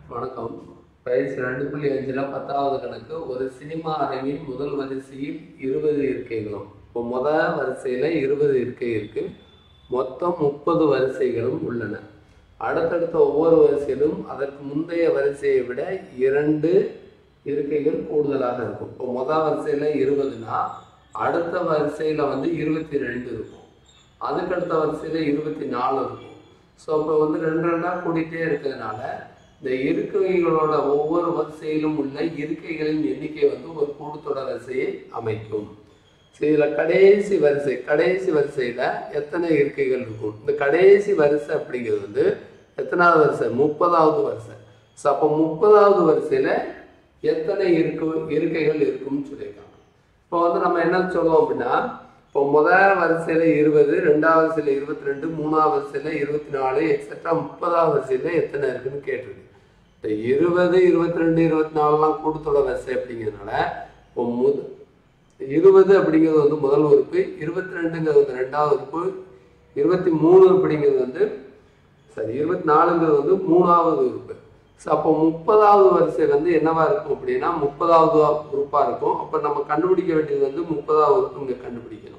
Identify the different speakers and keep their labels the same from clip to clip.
Speaker 1: வணக்கம் பயிற்சி ரெண்டு புள்ளி அஞ்சுல பத்தாவது கணக்கு ஒரு சினிமா அரங்கின் முதல் வரிசையில் இருபது இருக்கைகளும் இப்போ முத வரிசையில இருபது இருக்கை இருக்கு மொத்தம் முப்பது வரிசைகளும் உள்ளன அடுத்தடுத்த ஒவ்வொரு வரிசையிலும் அதற்கு முந்தைய வரிசையை விட இரண்டு இருக்கைகள் கூடுதலாக இருக்கும் இப்போ முத வரிசையில இருபதுனா அடுத்த வரிசையில வந்து இருபத்தி ரெண்டு இருக்கும் அதுக்கடுத்த வரிசையில இருபத்தி நாலு இருக்கும் ஸோ இப்போ வந்து ரெண்டு ரெண்டா கூடிட்டே இருக்கிறதுனால இந்த இருக்கைகளோட ஒவ்வொரு வரிசையிலும் உள்ள இருக்கைகளின் எண்ணிக்கை வந்து ஒரு கூட்டுத்தொடர் வரிசையை அமைக்கும் ஸோ இதில் கடைசி வரிசை கடைசி வரிசையில் எத்தனை இருக்கைகள் இருக்கும் இந்த கடைசி வரிசை அப்படிங்கிறது வந்து எத்தனாவது வரிசை முப்பதாவது வரிசை ஸோ அப்போ முப்பதாவது வரிசையில் எத்தனை இருக்கு இருக்கைகள் இருக்கும்னு சொல்லியிருக்காங்க இப்போ வந்து நம்ம என்ன சொல்லுவோம் அப்படின்னா இப்போ முதல் வரிசையில் இருபது ரெண்டாவது வரிசையில் இருபத்தி ரெண்டு மூணாவது வரிசையில் இருபத்தி நாலு எக்ஸட்ரா முப்பதாவது வரிசையில் எத்தனை இருக்குன்னு கேட்டிருக்கு இந்த இருபது இருபத்தி ரெண்டு இருபத்தி நாலுலாம் கூட்டத்தோட வரிசை அப்படிங்கிறதுனால இப்போ முத இருபது அப்படிங்கிறது வந்து முதல் உறுப்பு இருபத்தி ரெண்டுங்கிறது வந்து ரெண்டாவது உறுப்பு இருபத்தி மூணு அப்படிங்கிறது வந்து சரி இருபத்தி நாலுங்கிறது வந்து மூணாவது உறுப்பு ஸோ அப்போ முப்பதாவது வரிசை வந்து என்னவா இருக்கும் அப்படின்னா முப்பதாவது உறுப்பா இருக்கும் அப்போ நம்ம கண்டுபிடிக்க வேண்டியது வந்து முப்பதாவது உறுப்பு இங்கே கண்டுபிடிக்கணும்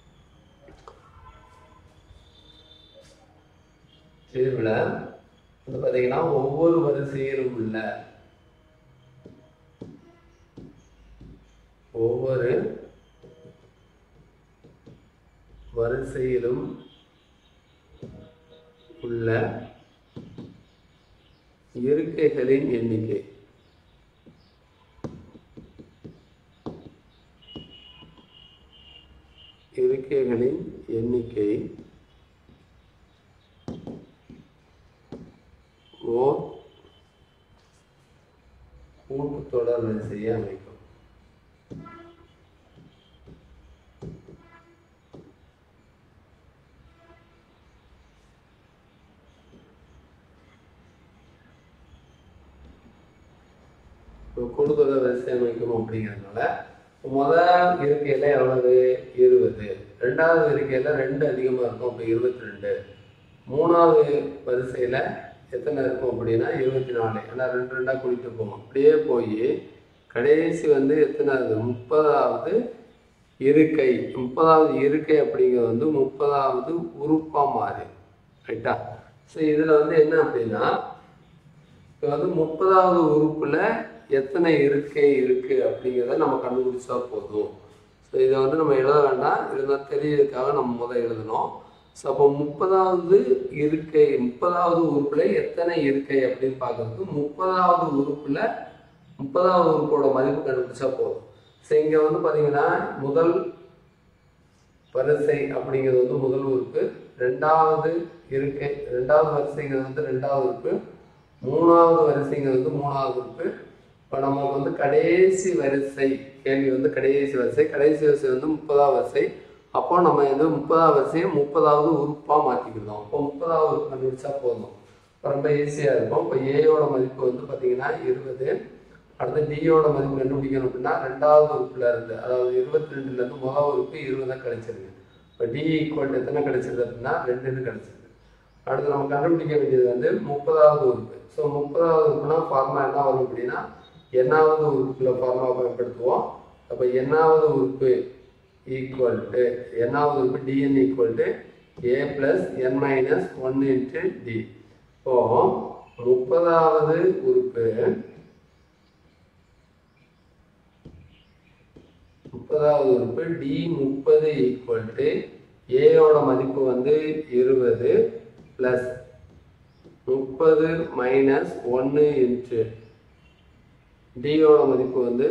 Speaker 1: இதில் வந்து பார்த்தீங்கன்னா ஒவ்வொரு வரிசையிலும் உள்ள ஒவ்வொரு வரிசையிலும் உள்ள இருக்கைகளின் எண்ணிக்கை இருக்கைகளின் எண்ணிக்கை ஓர் கூட்டுத்தொடர் வரிசையை அமைக்கும் இப்போ கூடுதல் வரிசை அமைக்கும் அப்படிங்கிறதுனால முதல் இருக்கையில் எவ்வளவு இருபது ரெண்டாவது இருக்கையில் ரெண்டு அதிகமாக இருக்கும் அப்போ இருபத்தி ரெண்டு மூணாவது வரிசையில் எத்தனை இருக்கும் அப்படின்னா இருபத்தி நாலு ஏன்னா ரெண்டு ரெண்டாக குளித்து போகும் அப்படியே போய் கடைசி வந்து எத்தனாவது முப்பதாவது இருக்கை முப்பதாவது இருக்கை அப்படிங்கிறது வந்து முப்பதாவது உறுப்பாக மாறு ரைட்டா ஸோ இதில் வந்து என்ன அப்படின்னா இப்போ வந்து முப்பதாவது உறுப்பில் எத்தனை இருக்கை இருக்கு அப்படிங்கிறத நம்ம கண்டுபிடிச்சா போதும் ஸோ இதை வந்து நம்ம எழுத வேண்டாம் இருந்தால் தெரியறதுக்காக நம்ம முதல் எழுதணும் ஸோ அப்போ முப்பதாவது இருக்கை முப்பதாவது உறுப்பில் எத்தனை இருக்கை அப்படின்னு பார்க்கறதுக்கு முப்பதாவது உறுப்பில் முப்பதாவது உறுப்போட மதிப்பு கண்டுபிடிச்சா போதும் ஸோ இங்கே வந்து பார்த்தீங்கன்னா முதல் வரிசை அப்படிங்கிறது வந்து முதல் உறுப்பு ரெண்டாவது இருக்கை ரெண்டாவது வரிசைங்கிறது வந்து ரெண்டாவது உறுப்பு மூணாவது வரிசைங்கிறது வந்து மூணாவது உறுப்பு இப்போ நமக்கு வந்து கடைசி வரிசை கேள்வி வந்து கடைசி வரிசை கடைசி வரிசை வந்து முப்பதாவது வரிசை அப்போ நம்ம வந்து முப்பதாவது வரிசையை முப்பதாவது உறுப்பாக மாற்றிக்கிட்டோம் அப்போ முப்பதாவது உறுப்பு கண்டுபிடிச்சா போதும் இப்போ ரொம்ப ஈஸியாக இருக்கும் இப்போ ஏயோட மதிப்பு வந்து பார்த்தீங்கன்னா இருபது அடுத்து டியோட மதிப்பு கண்டுபிடிக்கணும் அப்படின்னா ரெண்டாவது உறுப்புல இருந்து அதாவது இருபத்தி ரெண்டுலேருந்து முதல் உறுப்பு இருபதாக கிடைச்சிருக்கு இப்போ டி ஈக்குவல் எத்தனை கிடைச்சிருது அப்படின்னா ரெண்டுன்னு கிடைச்சிருக்கு அடுத்து நம்ம கண்டுபிடிக்க வேண்டியது வந்து முப்பதாவது உறுப்பு ஸோ முப்பதாவது உறுப்புனா ஃபார்மா என்ன வரும் அப்படின்னா எண்ணாவது உறுப்புல ஃபார்மா பயன்படுத்துவோம் அப்போ எண்ணாவது உறுப்பு ஈக்குவல் டு எண்ணாவது உறுப்பு tn equal to a plus n minus one into d இப்போ முப்பதாவது உறுப்பு முப்பதாவது உறுப்பு டி முப்பது ஈக்குவல் டு ஏயோட மதிப்பு வந்து இருபது ப்ளஸ் முப்பது மைனஸ் ஒன்று இன்ட்டு டியோட மதிப்பு வந்து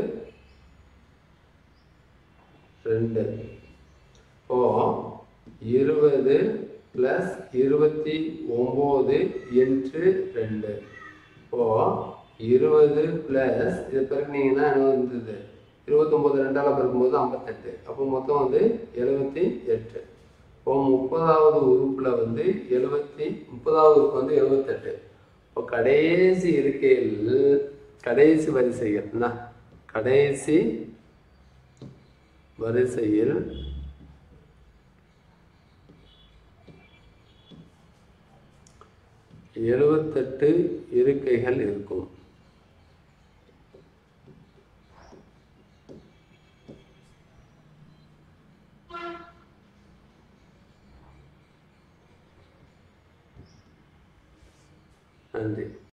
Speaker 1: ரெண்டு ஓ இருபது ப்ளஸ் இருபத்தி ஒம்பது இன்ட்டு ரெண்டு ஓ இருபது ப்ளஸ் இது பெருக்கினீங்கன்னா என்ன வந்தது இருபத்தொம்போது ரெண்டால் பெருக்கும்போது ஐம்பத்தெட்டு அப்போ மொத்தம் வந்து எழுபத்தி எட்டு இப்போ முப்பதாவது உறுப்பில் வந்து எழுபத்தி முப்பதாவது உறுப்பு வந்து எழுபத்தெட்டு இப்போ கடைசி இருக்கையில் கடைசி வரிசைகள் என்ன கடைசி வரிசையில் எழுபத்தெட்டு இருக்கைகள் இருக்கும் நன்றி